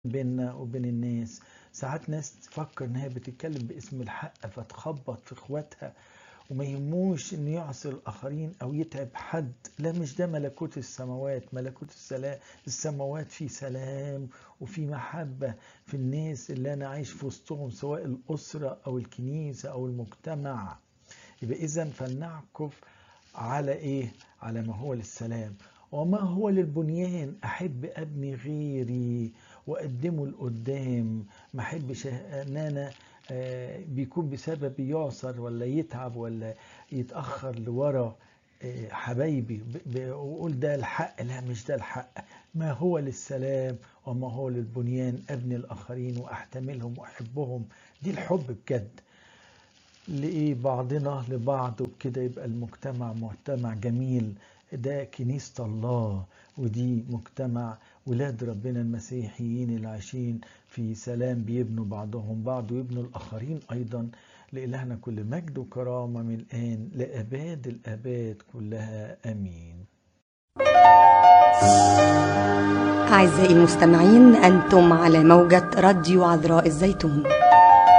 بيننا وبين الناس ساعات ناس تفكر ان هي بتتكلم باسم الحق فتخبط في اخواتها وما يهموش ان يعصر الاخرين او يتعب حد لا مش ده ملكوت السماوات ملكوت السلام السماوات في سلام وفي محبة في الناس اللي انا عايش في وسطهم سواء الاسرة او الكنيسة او المجتمع يبقى اذا فلنعكف على ايه على ما هو للسلام وما هو للبنيان احب ابني غيري واقدمه لقدام ما احبش ان انا آه، بيكون بسبب يعصر ولا يتعب ولا يتاخر لورا آه، حبايبي ب- ب- واقول ده الحق لا مش ده الحق ما هو للسلام وما هو للبنيان ابني الاخرين واحتملهم واحبهم دي الحب بجد لإيه بعضنا لبعض وبكده يبقى المجتمع مجتمع جميل ده كنيسة الله ودي مجتمع ولاد ربنا المسيحيين اللي عايشين في سلام بيبنوا بعضهم بعض ويبنوا الآخرين أيضا لإلهنا كل مجد وكرامة من الآن لأباد الآباد كلها آمين أعزائي المستمعين أنتم على موجة راديو عذراء الزيتون